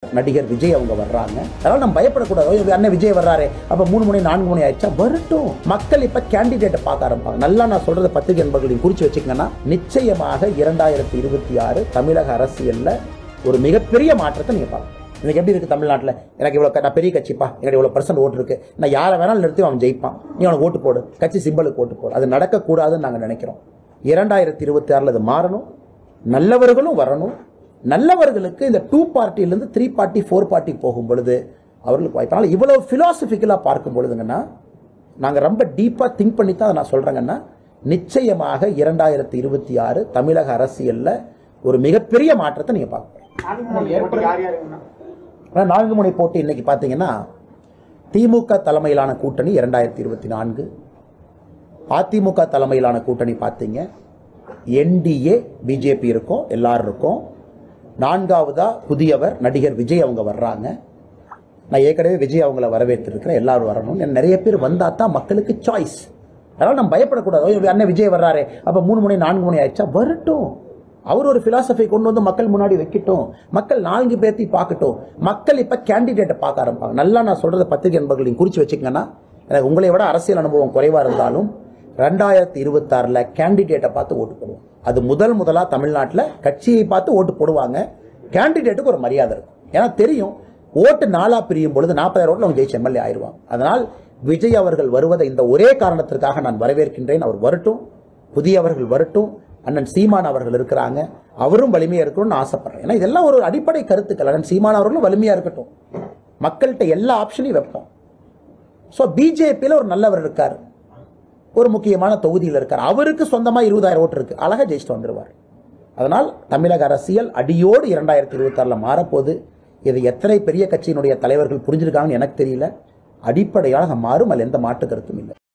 நடிகர் விஜய் அவங்க வர்றாங்க அதனால நம்ம பயப்படக்கூடாது ஐயோ, அண்ணன் விஜய் வர்றாரு அப்ப மூணு மணி நான்கு மணி ஆயிடுச்சா வரட்டும் மக்கள் இப்ப கேண்டிடேட்டை பார்க்க ஆரம்பிப்பாங்க நல்லா நான் சொல்றது பத்திரிகை நண்பர்களையும் குறிச்சு வச்சுக்கங்கன்னா நிச்சயமாக இரண்டாயிரத்தி இருபத்தி ஆறு தமிழக அரசியல்ல ஒரு மிகப்பெரிய மாற்றத்தை நீங்க பார்க்கலாம் எனக்கு எப்படி இருக்கு தமிழ்நாட்டில் எனக்கு இவ்வளோ நான் பெரிய கட்சிப்பா எனக்கு இவ்வளோ பர்சன்ட் ஓட்டு இருக்கு நான் யாரை வேணாலும் நிறுத்தி அவன் ஜெயிப்பான் நீ அவனுக்கு ஓட்டு போடு கட்சி சிம்பலுக்கு ஓட்டு போடு அது நடக்கக்கூடாதுன்னு நாங்கள் நினைக்கிறோம் இரண்டாயிரத்தி இருபத்தி ஆறில் அது மாறணும் நல்லவர்களும் வரணும் நல்லவர்களுக்கு இந்த டூ பார்ட்டிலேருந்து த்ரீ பார்ட்டி ஃபோர் பார்ட்டி போகும் பொழுது அவர்களுக்கு வாய்ப்பு அதனால் இவ்வளவு ஃபிலாசபிக்கலாக பார்க்கும் பொழுதுங்கன்னா நாங்கள் ரொம்ப டீப்பாக திங்க் பண்ணி தான் அதை நான் சொல்கிறேங்கன்னா நிச்சயமாக இரண்டாயிரத்தி இருபத்தி ஆறு தமிழக அரசியலில் ஒரு மிகப்பெரிய மாற்றத்தை நீங்கள் பார்க்க யார் யாருங்கண்ணா ஆனா நான்கு முனை போட்டி இன்னைக்கு பார்த்தீங்கன்னா திமுக தலைமையிலான கூட்டணி இரண்டாயிரத்தி இருபத்தி நான்கு அதிமுக தலைமையிலான கூட்டணி பார்த்தீங்க என்டிஏ பிஜேபி இருக்கும் எல்லாரும் இருக்கும் நான்காவதா புதியவர் நடிகர் விஜய் அவங்க வர்றாங்க நான் ஏற்கனவே விஜய் அவங்கள வரவேற்றிருக்கிறேன் எல்லாரும் வரணும் நிறைய பேர் வந்தால் தான் மக்களுக்கு சாய்ஸ் அதனால் நம்ம பயப்படக்கூடாது ஐயோ, அண்ணன் விஜய் வர்றாரு அப்போ மூணு மணி நான்கு மணி ஆயிடுச்சா வரட்டும் அவர் ஒரு பிலாசபி கொண்டு வந்து மக்கள் முன்னாடி வைக்கட்டும் மக்கள் நான்கு பேர்த்தி பார்க்கட்டும் மக்கள் இப்போ கேண்டிடேட்டை பார்க்க ஆரம்பிப்பாங்க நல்லா நான் சொல்றது பத்திரிகை நண்பர்களையும் குறித்து வச்சுக்கங்கன்னா எனக்கு உங்களை விட அரசியல் அனுபவம் குறைவாக இருந்தாலும் ரெண்டாயிரத்தி இருபத்தாறில் கேண்டிடேட்டை பார்த்து ஓட்டு போடுவோம் அது முதல் முதலாக தமிழ்நாட்டில் கட்சியை பார்த்து ஓட்டு போடுவாங்க கேண்டிடேட்டுக்கு ஒரு மரியாதை இருக்கும் ஏன்னா தெரியும் ஓட்டு நாளா பிரியும் பொழுது நாற்பதாயிரம் ஓட்டில் அவங்க ஜெயிச்ச எம்எல்ஏ ஆயிடுவாங்க அதனால் விஜய் அவர்கள் வருவதை இந்த ஒரே காரணத்திற்காக நான் வரவேற்கின்றேன் அவர் வரட்டும் புதியவர்கள் வரட்டும் அண்ணன் சீமான் அவர்கள் இருக்கிறாங்க அவரும் வலிமையா இருக்கணும்னு ஆசைப்படுறேன் ஏன்னா இதெல்லாம் ஒரு அடிப்படை கருத்துக்கள் அண்ணன் சீமான் அவர்களும் வலிமையா இருக்கட்டும் மக்கள்கிட்ட எல்லா ஆப்ஷனையும் வைப்போம் ஸோ பிஜேபியில் ஒரு நல்லவர் இருக்கார் ஒரு முக்கியமான தொகுதியில் இருக்கார் அவருக்கு சொந்தமாக இருபதாயிரம் ஓட்டு இருக்கு அழகா ஜெயிச்சுட்டு வந்துருவார் அதனால் தமிழக அரசியல் அடியோடு இரண்டாயிரத்தி இருபத்தாறில் மாறப்போகுது இது எத்தனை பெரிய கட்சியினுடைய தலைவர்கள் புரிஞ்சிருக்காங்கன்னு எனக்கு தெரியல அடிப்படையாக மாறும் அதில் எந்த மாற்று கருத்தும் இல்லை